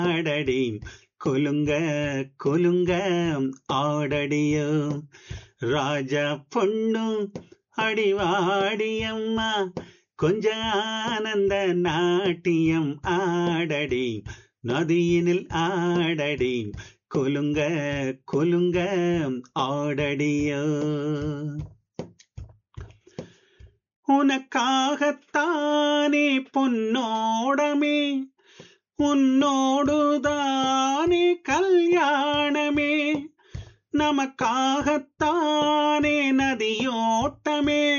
ஆடடி குலுங்க குலுங்க ஆடடியோ ராஜா பொண்ணு அடிவாடியம்மா கொஞ்ச ஆனந்த நாட்டியம் ஆடடி நதியினில் ஆடடி குலுங்க குலுங்க ஆடடியோ உனக்காகத்தானே பொன்னோடமே உன்னோடுதானே கல்யாணமே நமக்காகத்தானே நதியோட்டமே